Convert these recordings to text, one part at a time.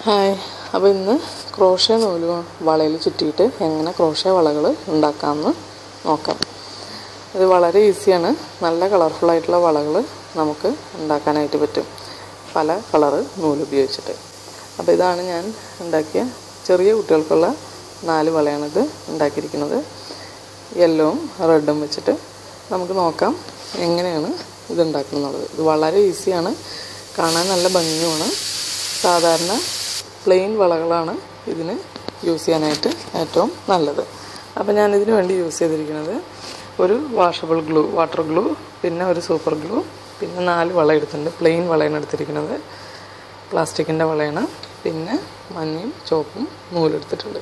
hi അപ്പോൾ ഇന്ന് crochet നൂല് വളയിൽ ചുറ്റിയിട്ട് എങ്ങനെ ക്രോഷ്യ വളകൾ ഉണ്ടാക്കാമെന്ന് നോക്കാം ഇത് വളരെ ഈസിയാണ് നല്ല കളർഫുള്ളായിട്ടുള്ള വളകൾ നമുക്ക് ഉണ്ടാക്കാനായിട്ട് പറ്റും പല കളറ് നൂല് ഉപയോഗിച്ചിട്ട് അപ്പോൾ ഇതാണ് ഞാൻ ഉണ്ടാക്കിയ ചെറിയ കുട്ടികൾക്കുള്ള നാല് വളയാണിത് ഉണ്ടാക്കിയിരിക്കുന്നത് യെല്ലോവും റെഡും വെച്ചിട്ട് നമുക്ക് നോക്കാം എങ്ങനെയാണ് ഇത് ഉണ്ടാക്കുന്നത് ഇത് വളരെ ഈസിയാണ് കാണാൻ നല്ല ഭംഗിയുമാണ് സാധാരണ പ്ലെയിൻ വളകളാണ് ഇതിന് യൂസ് ചെയ്യാനായിട്ട് ഏറ്റവും നല്ലത് അപ്പോൾ ഞാൻ ഇതിന് വേണ്ടി യൂസ് ചെയ്തിരിക്കുന്നത് ഒരു വാഷബിൾ ഗ്ലൂ വാട്ടർ ഗ്ലൂ പിന്നെ ഒരു സൂപ്പർ ഗ്ലൂ പിന്നെ നാല് വള എടുത്തിട്ടുണ്ട് പ്ലെയിൻ വളയാണ് എടുത്തിരിക്കുന്നത് പ്ലാസ്റ്റിക്കിൻ്റെ വളയാണ് പിന്നെ മഞ്ഞയും ചുവപ്പും നൂലെടുത്തിട്ടുണ്ട്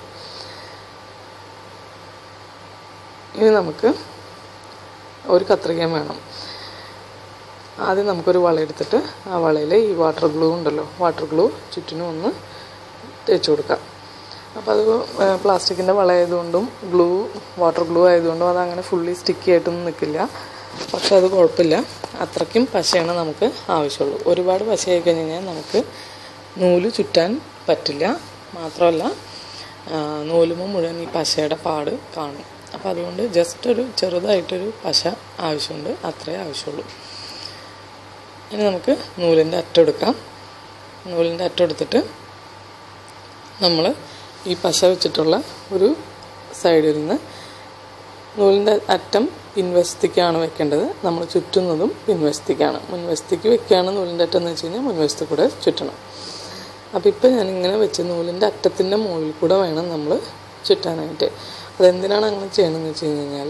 ഇനി നമുക്ക് ഒരു കത്രികയും വേണം ആദ്യം നമുക്കൊരു വള എടുത്തിട്ട് ആ വളയിൽ ഈ വാട്ടർ ഗ്ലൂ ഉണ്ടല്ലോ വാട്ടർ ഗ്ലൂ ചുറ്റിനും ഒന്ന് തേച്ച് കൊടുക്കാം അപ്പോൾ അത് പ്ലാസ്റ്റിക്കിൻ്റെ വള ആയതുകൊണ്ടും ഗ്ലൂ വാട്ടർ ഗ്ലൂ ആയതുകൊണ്ടും അത് അങ്ങനെ ഫുള്ളി സ്റ്റിക്കി ആയിട്ടൊന്നും നിൽക്കില്ല പക്ഷെ അത് കുഴപ്പമില്ല അത്രയ്ക്കും പശയാണ് നമുക്ക് ആവശ്യമുള്ളൂ ഒരുപാട് പശയായി കഴിഞ്ഞ് കഴിഞ്ഞാൽ നമുക്ക് നൂല് ചുറ്റാൻ പറ്റില്ല മാത്രമല്ല നൂലുമ്പോൾ മുഴുവൻ ഈ പശയുടെ പാട് കാണും അപ്പോൾ അതുകൊണ്ട് ജസ്റ്റ് ഒരു ചെറുതായിട്ടൊരു പശ ആവശ്യമുണ്ട് അത്രേ ആവശ്യമുള്ളൂ ഇനി നമുക്ക് നൂലിൻ്റെ അറ്റം എടുക്കാം നൂലിൻ്റെ അറ്റം എടുത്തിട്ട് നമ്മൾ ഈ പശ വെച്ചിട്ടുള്ള ഒരു സൈഡിൽ നിന്ന് നൂലിൻ്റെ അറ്റം പിൻവശത്തേക്കാണ് വെക്കേണ്ടത് നമ്മൾ ചുറ്റുന്നതും പിൻവശത്തേക്കാണ് മുൻവശത്തേക്ക് വെക്കുകയാണ് നൂലിൻ്റെ അറ്റം എന്ന് വെച്ച് കഴിഞ്ഞാൽ മുൻവശത്ത് കൂടെ ചുറ്റണം അപ്പോൾ ഇപ്പോൾ ഞാനിങ്ങനെ വെച്ച് നൂലിൻ്റെ അറ്റത്തിൻ്റെ മുകളിൽ കൂടെ വേണം നമ്മൾ ചുറ്റാനായിട്ട് അതെന്തിനാണ് അങ്ങനെ ചെയ്യണമെന്ന് വെച്ച് കഴിഞ്ഞാൽ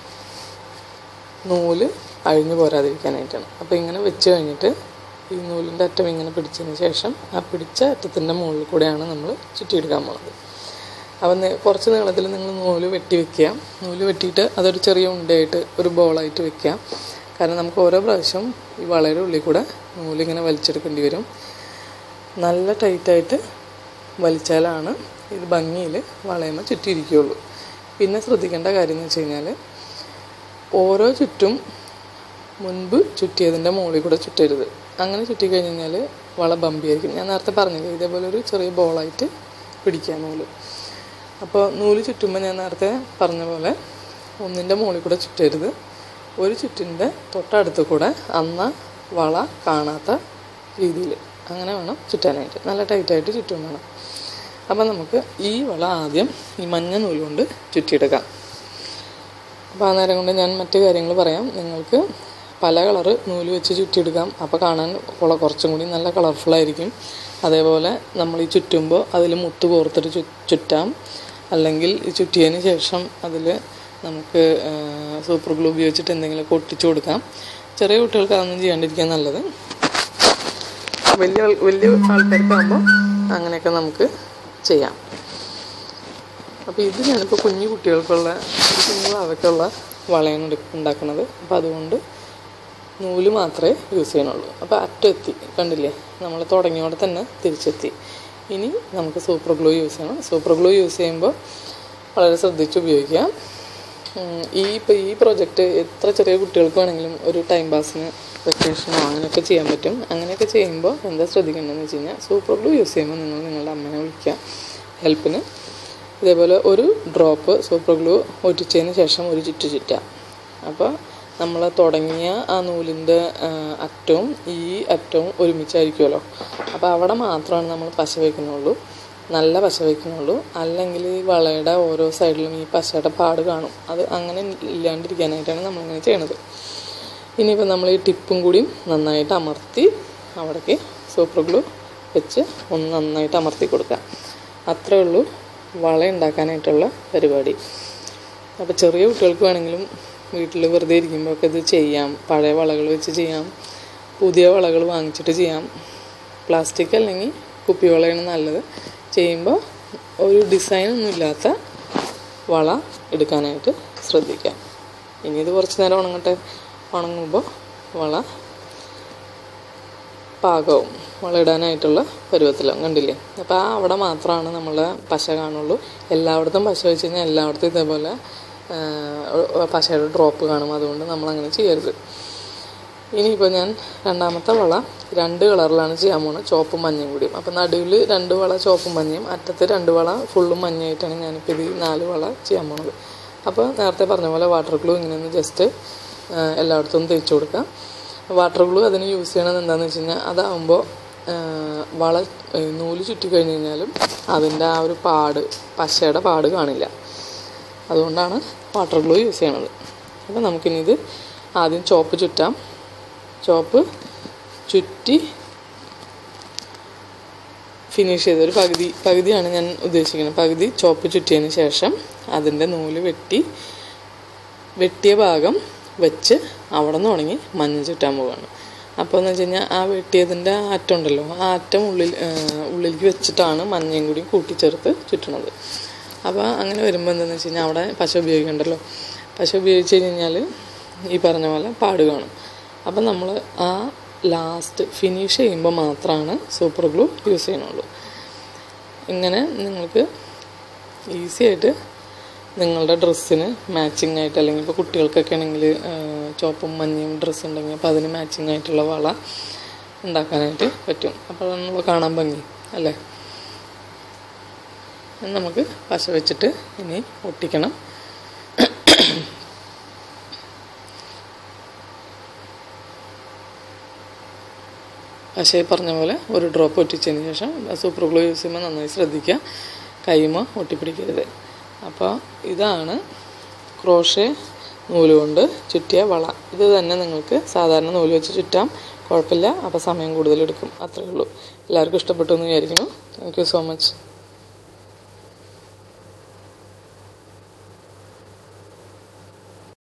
നൂല് അഴിഞ്ഞു പോരാതിരിക്കാനായിട്ടാണ് അപ്പോൾ ഇങ്ങനെ വെച്ച് കഴിഞ്ഞിട്ട് ഈ നൂലിൻ്റെ അറ്റം ഇങ്ങനെ പിടിച്ചതിന് ശേഷം ആ പിടിച്ച അറ്റത്തിൻ്റെ മുകളിൽ കൂടെയാണ് നമ്മൾ ചുറ്റിയെടുക്കാൻ പോകുന്നത് അപ്പം കുറച്ച് നീളത്തിൽ നിങ്ങൾ നൂല് വെട്ടി വെക്കുക നൂല് വെട്ടിയിട്ട് അതൊരു ചെറിയ ഉണ്ടയായിട്ട് ഒരു ബോളായിട്ട് വെക്കുക കാരണം നമുക്ക് ഓരോ പ്രാവശ്യം ഈ വളരെ ഉള്ളിൽ കൂടെ നൂലിങ്ങനെ വലിച്ചെടുക്കേണ്ടി വരും നല്ല ടൈറ്റായിട്ട് വലിച്ചാലാണ് ഇത് ഭംഗിയിൽ വളയുമ്പോൾ ചുറ്റിയിരിക്കുകയുള്ളൂ പിന്നെ ശ്രദ്ധിക്കേണ്ട കാര്യം എന്ന് വെച്ച് കഴിഞ്ഞാൽ ഓരോ ചുറ്റും മുൻപ് ചുറ്റിയതിൻ്റെ മുകളിൽ കൂടെ ചുറ്റരുത് അങ്ങനെ ചുറ്റി കഴിഞ്ഞ് കഴിഞ്ഞാൽ വള ബമ്പിയായിരിക്കും ഞാൻ നേരത്തെ പറഞ്ഞില്ലേ ഇതേപോലെ ഒരു ചെറിയ ബോളായിട്ട് പിടിക്കുക നൂല് അപ്പോൾ നൂല് ചുറ്റുമ്പോൾ ഞാൻ നേരത്തെ പറഞ്ഞ പോലെ ഒന്നിൻ്റെ മുകളിൽ കൂടെ ചുറ്റരുത് ഒരു ചുറ്റിൻ്റെ തൊട്ടടുത്ത് കൂടെ അന്ന വള കാണാത്ത രീതിയിൽ അങ്ങനെ വേണം ചുറ്റാനായിട്ട് നല്ല ടൈറ്റായിട്ട് ചുറ്റും വേണം അപ്പം നമുക്ക് ഈ വള ആദ്യം ഈ മഞ്ഞ നൂല് കൊണ്ട് ചുറ്റിയെടുക്കാം അപ്പോൾ ആ നേരം കൊണ്ട് ഞാൻ മറ്റു കാര്യങ്ങൾ പറയാം നിങ്ങൾക്ക് പല കളറ് നൂല് വെച്ച് ചുറ്റിയെടുക്കാം അപ്പോൾ കാണാൻ കുറച്ചും കൂടി നല്ല കളർഫുള്ളായിരിക്കും അതേപോലെ നമ്മൾ ഈ ചുറ്റുമ്പോൾ അതിൽ മുത്ത് കോർത്തിട്ട് ചു ചുറ്റാം അല്ലെങ്കിൽ ഈ ചുറ്റിയതിന് ശേഷം അതിൽ നമുക്ക് സൂപ്പർ ഗ്ലൂ ഉപയോഗിച്ചിട്ട് എന്തെങ്കിലുമൊക്കെ ഒട്ടിച്ചു കൊടുക്കാം ചെറിയ കുട്ടികൾക്ക് അതൊന്നും ചെയ്യാണ്ടിരിക്കാൻ നല്ലത് വലിയ വലിയ ആൾക്കാർക്കാകുമ്പോൾ അങ്ങനെയൊക്കെ നമുക്ക് ചെയ്യാം അപ്പോൾ ഇത് ഞാനിപ്പോൾ കുഞ്ഞു കുട്ടികൾക്കുള്ള ഒരു കുഞ്ഞു അവയ്ക്കുള്ള വളയാണ് ഉണ്ടാക്കുന്നത് അപ്പോൾ അതുകൊണ്ട് നൂല് മാത്രമേ യൂസ് ചെയ്യണുള്ളൂ അപ്പോൾ അറ്റം എത്തി കണ്ടില്ലേ നമ്മൾ തുടങ്ങിയോടെ തന്നെ തിരിച്ചെത്തി ഇനി നമുക്ക് സൂപ്പർ ഗ്ലൂ യൂസ് ചെയ്യണം സൂപ്പർ ഗ്ലൂ യൂസ് ചെയ്യുമ്പോൾ വളരെ ശ്രദ്ധിച്ച് ഉപയോഗിക്കുക ഈ ഇപ്പോൾ ഈ പ്രോജക്റ്റ് എത്ര ചെറിയ കുട്ടികൾക്ക് വേണമെങ്കിലും ഒരു ടൈം പാസിന് വെക്കേഷനോ അങ്ങനെയൊക്കെ ചെയ്യാൻ പറ്റും അങ്ങനെയൊക്കെ ചെയ്യുമ്പോൾ എന്താ ശ്രദ്ധിക്കേണ്ടതെന്ന് വെച്ച് കഴിഞ്ഞാൽ സൂപ്പർ ഗ്ലൂ യൂസ് ചെയ്യുമ്പോൾ നിങ്ങൾ നിങ്ങളുടെ അമ്മനെ വിളിക്കുക ഹെൽപ്പിന് ഇതേപോലെ ഒരു ഡ്രോപ്പ് സൂപ്പർ ഗ്ലൂ ഒറ്റിച്ചതിന് ശേഷം ഒരു ചുറ്റ് ചുറ്റുക അപ്പോൾ നമ്മൾ തുടങ്ങിയ ആ നൂലിൻ്റെ അറ്റവും ഈ അറ്റവും ഒരുമിച്ചായിരിക്കുമല്ലോ അപ്പോൾ അവിടെ മാത്രമാണ് നമ്മൾ പശ വയ്ക്കുന്നുള്ളൂ നല്ല പശ വയ്ക്കുന്നുള്ളൂ അല്ലെങ്കിൽ ഈ വളയുടെ ഓരോ സൈഡിലും ഈ പശയുടെ പാട് കാണും അത് അങ്ങനെ ഇല്ലാണ്ടിരിക്കാനായിട്ടാണ് നമ്മളിങ്ങനെ ചെയ്യണത് ഇനിയിപ്പോൾ നമ്മൾ ഈ ടിപ്പും കൂടിയും നന്നായിട്ട് അമർത്തി അവിടേക്ക് സൂപ്പർ ഗ്ലൂ വെച്ച് ഒന്ന് നന്നായിട്ട് അമർത്തി കൊടുക്കുക അത്രേ ഉള്ളൂ വള ഉണ്ടാക്കാനായിട്ടുള്ള പരിപാടി അപ്പോൾ ചെറിയ കുട്ടികൾക്ക് വേണമെങ്കിലും വീട്ടിൽ വെറുതെ ഇരിക്കുമ്പോൾ ഒക്കെ ഇത് ചെയ്യാം പഴയ വളകൾ വെച്ച് ചെയ്യാം പുതിയ വളകൾ വാങ്ങിച്ചിട്ട് ചെയ്യാം പ്ലാസ്റ്റിക് അല്ലെങ്കിൽ കുപ്പിവളയാണ് നല്ലത് ചെയ്യുമ്പോൾ ഒരു ഡിസൈനൊന്നും ഇല്ലാത്ത വള എടുക്കാനായിട്ട് ശ്രദ്ധിക്കാം ഇനി ഇത് കുറച്ച് നേരം ഉണങ്ങട്ടെ ഉണങ്ങുമ്പോൾ വള പാകവും വളയിടാനായിട്ടുള്ള പരുവത്തിലാണ് കണ്ടില്ലേ അപ്പോൾ ആ അവിടെ മാത്രമാണ് നമ്മളെ പശ കാണുള്ളൂ എല്ലായിടത്തും പശ വെച്ച് കഴിഞ്ഞാൽ എല്ലായിടത്തും ഇതേപോലെ പശയുടെ ഡ്രോപ്പ് കാണും അതുകൊണ്ട് നമ്മളങ്ങനെ ചെയ്യരുത് ഇനിയിപ്പോൾ ഞാൻ രണ്ടാമത്തെ വള രണ്ട് കളറിലാണ് ചെയ്യാൻ പോകുന്നത് ചോപ്പും മഞ്ഞയും കൂടിയും അപ്പോൾ നടുവിൽ രണ്ട് വള ചോപ്പും മഞ്ഞയും അറ്റത്ത് രണ്ട് വള ഫുള്ളും മഞ്ഞയായിട്ടാണ് ഞാനിപ്പോൾ ഇത് ഈ നാല് വള ചെയ്യാൻ പോകുന്നത് അപ്പോൾ നേരത്തെ പറഞ്ഞ പോലെ വാട്ടർ ഗ്ലൂ ഇങ്ങനെ ഒന്ന് ജസ്റ്റ് എല്ലായിടത്തും തേച്ച് കൊടുക്കാം വാട്ടർ ഗ്ലൂ അതിന് യൂസ് ചെയ്യണത് എന്താണെന്ന് വെച്ച് കഴിഞ്ഞാൽ അതാകുമ്പോൾ വള ഏഹ് നൂല് ചുറ്റി കഴിഞ്ഞ് കഴിഞ്ഞാലും അതിൻ്റെ ആ ഒരു പാട് പശയുടെ പാട് കാണില്ല അതുകൊണ്ടാണ് വാട്ടർ ഗ്ലൂ യൂസ് ചെയ്യണത് അപ്പോൾ നമുക്കിനി ഇത് ആദ്യം ചോപ്പ് ചുറ്റാം ചോപ്പ് ചുറ്റി ഫിനിഷ് ചെയ്ത് ഒരു പകുതി പകുതിയാണ് ഞാൻ ഉദ്ദേശിക്കുന്നത് പകുതി ചോപ്പ് ചുറ്റിയതിന് ശേഷം അതിൻ്റെ നൂല് വെട്ടി വെട്ടിയ ഭാഗം വെച്ച് അവിടെ നിന്ന് ഉണങ്ങി മഞ്ഞ ചുറ്റാൻ പോവുകയാണ് അപ്പോൾ എന്ന് വെച്ച് കഴിഞ്ഞാൽ ആ വെട്ടിയതിൻ്റെ ആ അറ്റം ഉണ്ടല്ലോ ആ അറ്റം ഉള്ളിൽ ആ, ഉള്ളിലേക്ക് വെച്ചിട്ടാണ് മഞ്ഞയും കൂടി കൂട്ടിച്ചേർത്ത് ചുറ്റണത് അപ്പോൾ അങ്ങനെ വരുമ്പോൾ എന്താണെന്ന് വെച്ച് കഴിഞ്ഞാൽ അവിടെ പശ ഉപയോഗിക്കണ്ടല്ലോ പശ ഉപയോഗിച്ച് കഴിഞ്ഞാൽ ഈ പറഞ്ഞ പോലെ പാട് കാണും അപ്പം നമ്മൾ ആ ലാസ്റ്റ് ഫിനിഷ് ചെയ്യുമ്പോൾ മാത്രമാണ് സൂപ്പർ ഗ്ലൂ യൂസ് ചെയ്യണുള്ളൂ ഇങ്ങനെ നിങ്ങൾക്ക് ഈസി ആയിട്ട് നിങ്ങളുടെ ഡ്രസ്സിന് മാച്ചിങ് ആയിട്ട് അല്ലെങ്കിൽ ഇപ്പോൾ കുട്ടികൾക്കൊക്കെ ആണെങ്കിൽ ചുവപ്പും മഞ്ഞയും ഡ്രസ്സ് ഉണ്ടെങ്കിൽ അപ്പോൾ അതിന് മാച്ചിങ് ആയിട്ടുള്ള വള ഉണ്ടാക്കാനായിട്ട് പറ്റും അപ്പോൾ നമ്മൾ കാണാൻ ഭംഗി അല്ലേ ഇനി നമുക്ക് പശ വെച്ചിട്ട് ഇനി ഒട്ടിക്കണം പശ ഈ പറഞ്ഞ പോലെ ഒരു ഡ്രോപ്പ് ഒട്ടിച്ചതിന് ശേഷം സൂപ്പർ ഗ്ലൂ യൂസ് ചെയ്യുമ്പോൾ നന്നായി ശ്രദ്ധിക്കുക കൈമ ഒട്ടിപ്പിടിക്കരുത് അപ്പോൾ ഇതാണ് ക്രോഷേ നൂല് കൊണ്ട് ചുറ്റിയ വള ഇത് തന്നെ നിങ്ങൾക്ക് സാധാരണ നൂല് വെച്ച് ചുറ്റാം കുഴപ്പമില്ല അപ്പോൾ സമയം കൂടുതലെടുക്കും അത്രയേ ഉള്ളൂ എല്ലാവർക്കും ഇഷ്ടപ്പെട്ടു എന്ന് വിചാരിക്കുന്നു താങ്ക് യു സോ മച്ച്